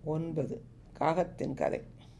ஒன்பது காகத்தின் கதை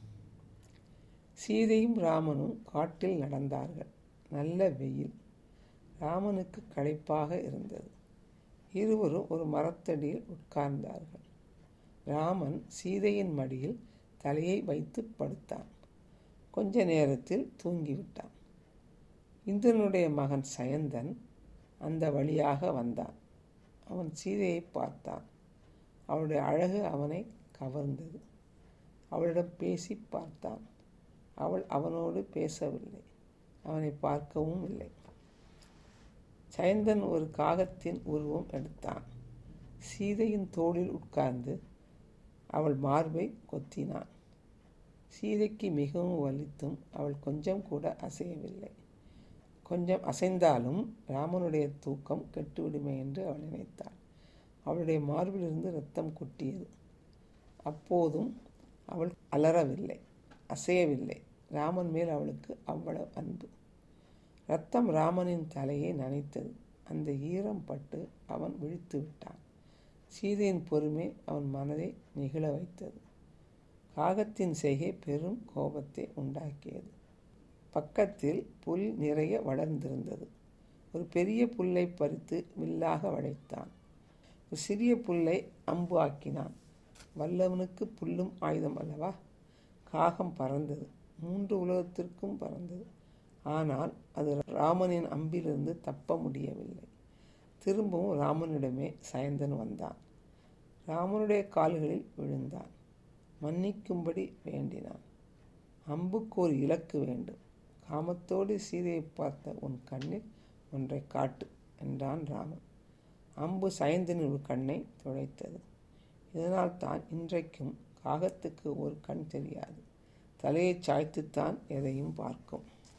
சீதையும் ராமனும் காட்டில் நடந்தார்கள் நல்ல வெயில் ராமனுக்கு களைப்பாக இருந்தது இருவரும் ஒரு மரத்தடியில் உட்கார்ந்தார்கள் ராமன் சீதையின் மடியில் தலையை வைத்து படுத்தான் கொஞ்ச நேரத்தில் தூங்கிவிட்டான் இந்திரனுடைய மகன் சயந்தன் அந்த வழியாக வந்தான் அவன் சீதையை பார்த்தான் அவளுடைய அழகு அவனை கவர்ந்தது அவளிடம் பேசி பார்த்தான் அவள் அவனோடு பேசவில்லை அவனை பார்க்கவும் இல்லை சயந்தன் ஒரு காகத்தின் உருவம் எடுத்தான் சீதையின் தோளில் உட்கார்ந்து அவள் மார்பை கொத்தினான் சீதைக்கு மிகவும் வலித்தும் அவள் கொஞ்சம் கூட அசையவில்லை கொஞ்சம் அசைந்தாலும் ராமனுடைய தூக்கம் கெட்டுவிடுமே என்று அவள் நினைத்தாள் அவளுடைய மார்பிலிருந்து ரத்தம் கொட்டியது அப்போதும் அவள் அலறவில்லை அசையவில்லை ராமன் மேல் அவளுக்கு அவ்வளவு அன்பு ரத்தம் ராமனின் தலையை நனைத்தது அந்த ஈரம் பட்டு அவன் விழித்து விட்டான் சீதையின் பொறுமை அவன் மனதை நிகழ வைத்தது காகத்தின் செய்கை பெரும் கோபத்தை உண்டாக்கியது பக்கத்தில் புல் நிறைய வளர்ந்திருந்தது ஒரு பெரிய புல்லை பறித்து வில்லாக வளைத்தான் ஒரு சிறிய புல்லை அம்பு ஆக்கினான் வல்லவனுக்கு புல்லும் ஆயுதம் அல்லவா காகம் பறந்தது மூன்று உலகத்திற்கும் பறந்தது ஆனால் அது ராமனின் அம்பிலிருந்து தப்ப முடியவில்லை திரும்பவும் ராமனிடமே சயந்தன் வந்தான் ராமனுடைய கால்களில் விழுந்தான் மன்னிக்கும்படி வேண்டினான் அம்புக்கு ஒரு இலக்கு வேண்டும் காமத்தோடு சீதையை பார்த்த உன் கண்ணில் ஒன்றை காட்டு என்றான் ராமன் அம்பு சயந்தனின் ஒரு கண்ணை துளைத்தது இதனால் தான் இன்றைக்கும் காகத்துக்கு ஒரு கண் தெரியாது தலையை சாய்த்துத்தான் எதையும் பார்க்கும்